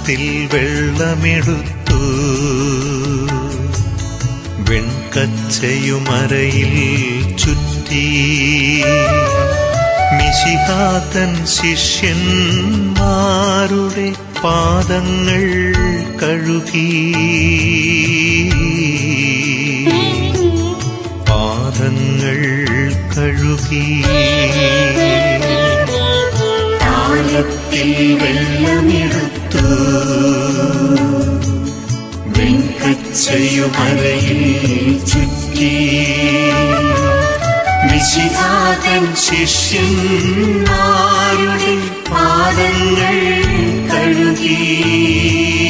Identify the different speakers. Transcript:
Speaker 1: താലത്തിൽ വെള്ളമെടുത്തു വെൺകച്ചയുമറയിൽ ചുറ്റി മിശിഹാതൻ ശിഷ്യന്മാരുടെ പാദങ്ങൾ കഴുകി പാദങ്ങൾ കഴുകി താലത്തിൽ വെള്ളമെടുത്തു വെങ്കച്ചയുമറയിൽ ചുറ്റി വിശിഹാതൻ ശിഷ്യന്മാരുടെ പാദങ്ങൾ കഴുകി